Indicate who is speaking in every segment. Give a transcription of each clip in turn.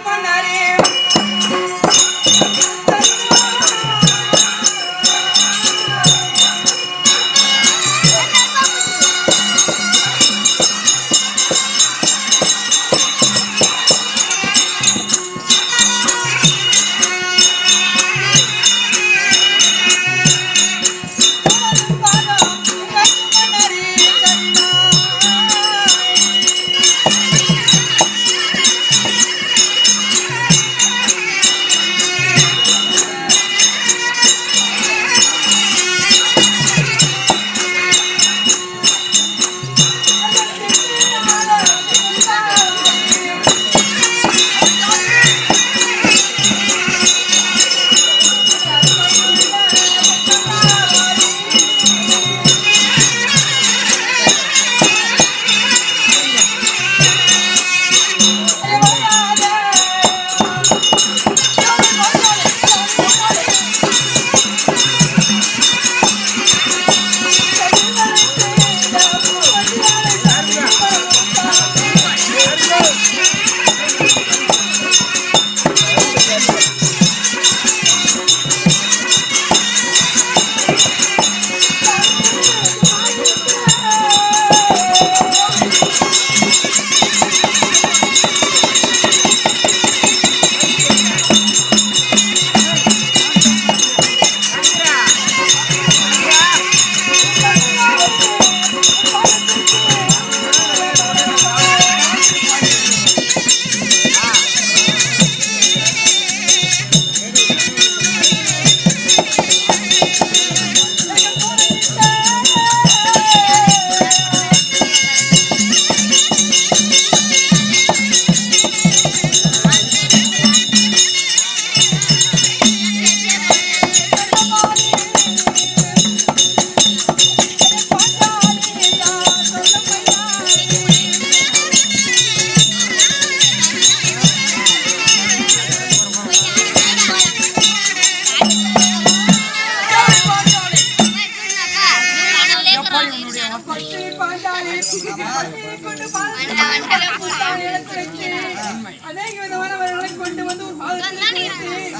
Speaker 1: அநேக விதமானவர்களை கொண்டு வந்து ஒரு பாதத்தில் வைத்து,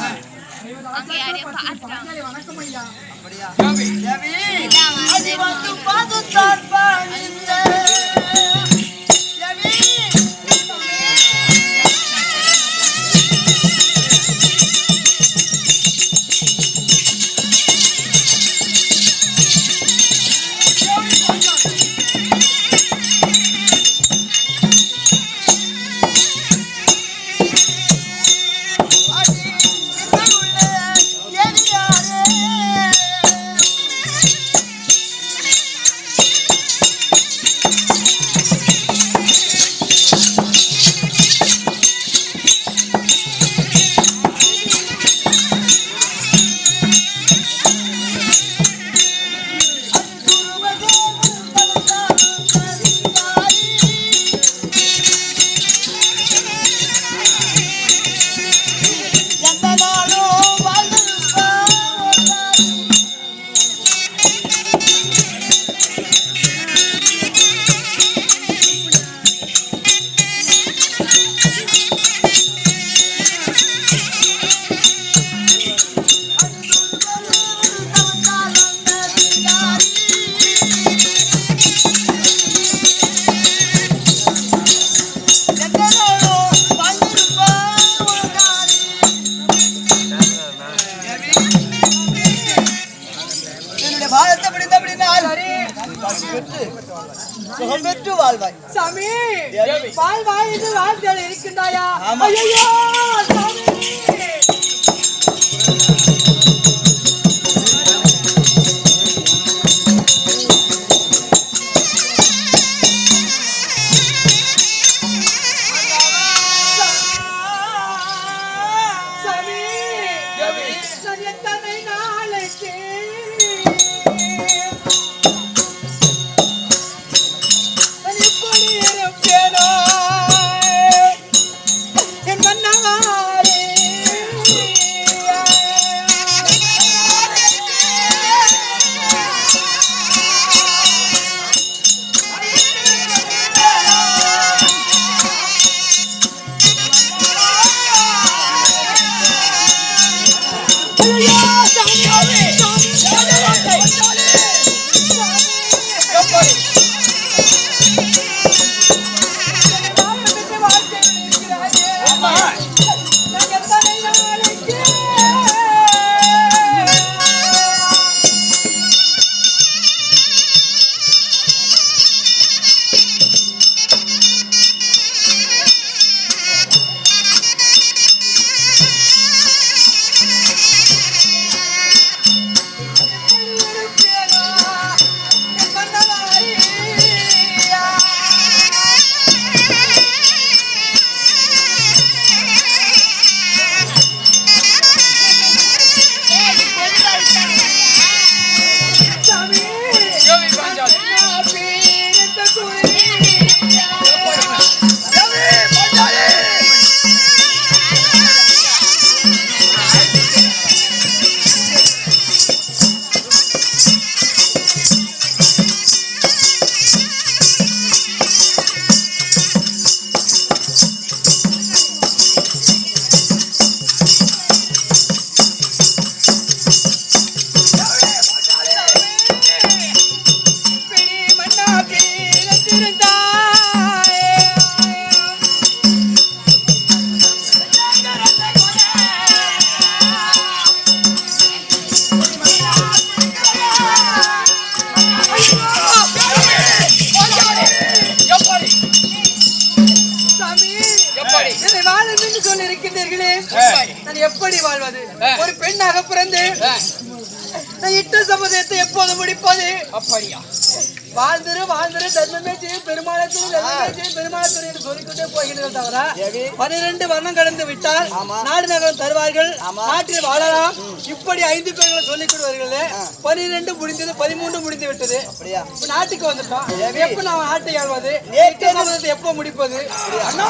Speaker 1: வணக்கம் ஐயா
Speaker 2: அது வந்து பாதுகார் பணிந்த எந்த நாளும் வாழ்ந்திருப்பான் என்னுடைய பாதத்தை பிடித்தபடினால் பெற்று சுகம் பெற்று வாழ்வாய்
Speaker 1: சாமி
Speaker 2: தேவி.
Speaker 1: வாழ் வாழ் என்று வாழ்க்கையில் இருக்கின்றாயா
Speaker 2: ஆமா.
Speaker 1: ஐயோ சாமி சாமி நான் எத்தனை நாளைக்கு நான் எப்படி இருப்பேனோ என் மன்னவாரே வாழும் என்று சொல்லி இருக்கின்றீர்களே நான் எப்படி வாழ்வது ஒரு பெண்ணாக பிறந்து நான் இட்ட சமுதாயத்தை எப்போது முடிப்பது
Speaker 3: அப்படியா
Speaker 1: வாழ்ந்திரு வாழ்ந்திரு தர்மமே செய்யும் பெருமாளத்தில் தர்மமே செய்யும் பெருமாளத்தில் என்று சொல்லிக்கொண்டே போகிறீர்கள் தவிர
Speaker 2: தேவி.
Speaker 1: பனிரெண்டு வருடம் கடந்து விட்டால்
Speaker 2: ஆமா.
Speaker 1: நாடு நகரம் தருவார்கள்
Speaker 2: ஆமா.
Speaker 1: நாட்டில் வாழலாம் இப்படி ஐந்து பேர்களை சொல்லிக் கொடுவார்களே பனிரெண்டு முடிந்தது பதிமூன்று முடிந்து விட்டது
Speaker 2: அப்படியா
Speaker 1: இப்ப நாட்டுக்கு வந்துட்டோம் எப்ப நான் நாட்டை ஆழ்வது
Speaker 2: நேற்று
Speaker 1: இட்ட சமுதாயத்தை எப்போ முடிப்பது
Speaker 3: அண்ணா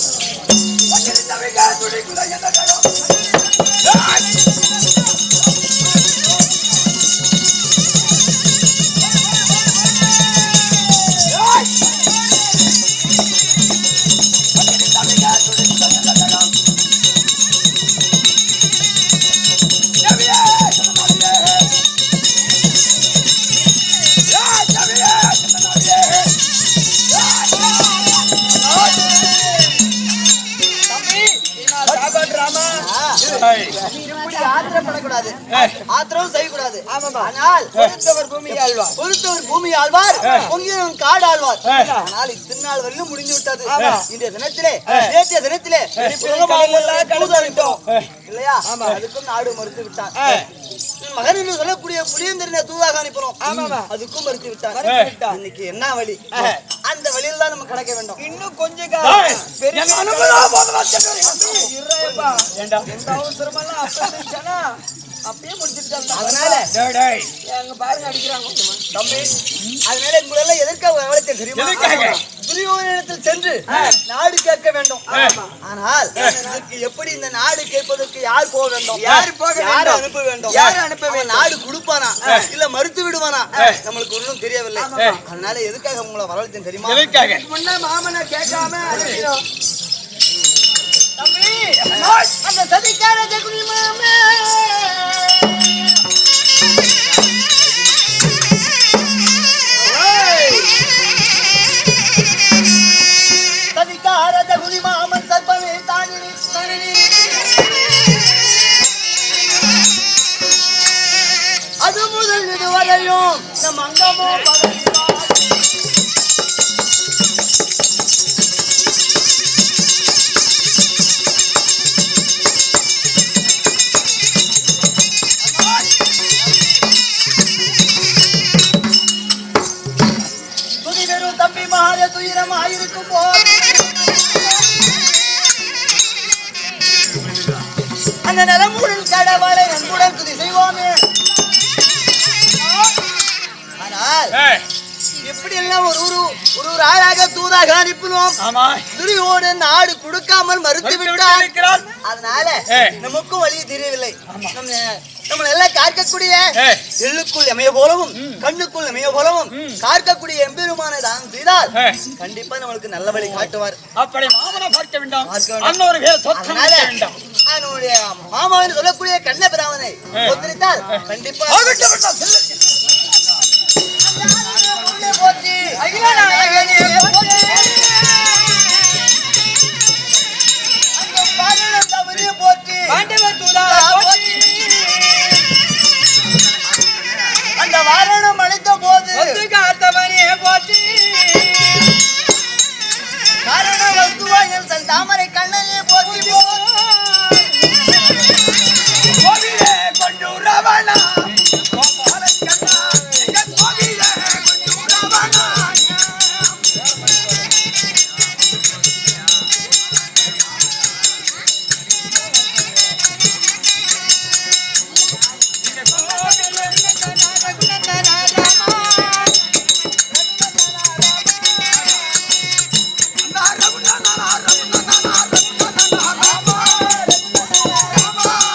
Speaker 2: இப்படி ஆத்திரப்படக்கூடாது ஆத்திரம் செய்யக்கூடாது ஆனால் பொறுத்தவர் பூமி ஆழ்வார் பொறுத்தவர் பூமி ஆழ்வார் பொங்கியவன் காடு ஆழ்வார் ஆனால் இத்திருநாள் வரையிலும் முடிந்து விட்டது இன்றைய தினத்திலே நேற்றைய தினத்திலே தூதவிட்டோம் இல்லையா அதுக்கும் நாடு மறுத்து விட்டார் மகன் என்று சொல்லக்கூடிய புளியந்தரினை தூதாக அனுப்பினோம் அதுக்கும் மறுத்து விட்டார் இன்னைக்கு என்ன வழி அந்த வழியில் தான் நம்ம கடக்க வேண்டும் இன்னும் கொஞ்ச
Speaker 3: எங்க அனுபவம் போதும் ஏண்டா
Speaker 1: அவசரமெல்லாம் அப்ப இருந்துச்சானா அப்படியே முடிச்சுட்டாங்க
Speaker 2: அதனால
Speaker 3: டேய் டேய்
Speaker 1: எங்க பாருங்க அடிக்கிறாங்க
Speaker 2: தம்பி அதனால உங்களெல்லாம் எதற்காக வளர்த்த தெரியுமா
Speaker 3: எதற்காக?
Speaker 2: துரியோதனத்தில் சென்று நாடு கேட்க வேண்டும் ஆனால் இதற்கு எப்படி இந்த நாடு கேட்பதற்கு யார் போக வேண்டும்
Speaker 1: யார் போக
Speaker 2: யார்
Speaker 1: வேண்டும்?
Speaker 2: அனுப்ப வேண்டும்
Speaker 1: யார் அனுப்ப
Speaker 2: அவன் நாடு கொடுப்பானா இல்ல மறுத்து விடுவானா நம்மளுக்கு ஒன்றும் தெரியவில்லை அதனால எதுக்காக உங்களை வரவழைத்தேன் தெரியுமா
Speaker 3: எதற்காக
Speaker 1: முன்ன மாமனை கேட்காம அடிக்கிறோம்
Speaker 2: தம்பி அந்த சதிக்கார ஜகுனி மாமே சதிக்கார ஜகுனி மாமன் சர்ப்பமே தானினி அது முதல் இதுவரையும் நம் அங்கமோ பதவிதான் துதி வெறும் தம்பி மகாத துயரம் ஆயிருக்கும் போது அந்த நலமுடன் கடவுளை அன்புடன் துதி செய்வோமே ஆனால்
Speaker 3: ஏய்
Speaker 2: எப்படி எல்லாம் ஒரு ஒரு ஒரு ஒரு ஆளாக தூதாக அனுப்பினோம்
Speaker 3: ஆமா
Speaker 2: துரியோடு நாடு கொடுக்காமல் மறுத்து
Speaker 3: மறுத்து
Speaker 2: விட்டார்
Speaker 3: விட்டிருக்கிறார்.
Speaker 2: அதனால
Speaker 3: ஏய்.
Speaker 2: நமக்கும் வழி தெரியவில்லை நம்ம நம்ம எல்லாம் காக்கக்கூடிய
Speaker 3: ஏய்.
Speaker 2: எள்ளுக்குள் எமைய போலவும் கண்ணுக்குள் எமைய போலவும் காக்கக்கூடிய எம்பெருமானை தானம் செய்தால்
Speaker 3: ஏய்.
Speaker 2: கண்டிப்பா நம்மளுக்கு நல்ல வழி காட்டுவார்
Speaker 3: அப்படி மாமனை பார்க்க வேண்டாம்
Speaker 2: பார்க்க வேண்டாம்.
Speaker 3: அன்னொரு வேலை சொத்தம்
Speaker 2: அதனால
Speaker 3: வைக்க வேண்டாம்
Speaker 2: அவனுடைய மாமாவின் சொல்லக்கூடிய கண்ணபிராமனை
Speaker 3: ஏய்.
Speaker 2: ஒத்துழைத்தால் கண்டிப்பா
Speaker 3: ஆகட்டும் வேண்டாம், செல்லு.
Speaker 2: போற்றி அந்த பாடலம் தவறிய போற்றி
Speaker 1: பாண்டவர் தூதா
Speaker 2: போற்றி. அந்த வாரணம் அழைத்த போது
Speaker 1: ஒத்து காத்தவனே போற்றி
Speaker 2: காரண வஸ்துவாயில் தன் தாமரை கண்ணனே போற்றி
Speaker 3: கோவிலே கொண்டு ரவணா கோபாலை கண்ணா எங்க கோவிலே கொண்டு ரவணா ரகுநா ரகுநா ரகுநா ரகுநா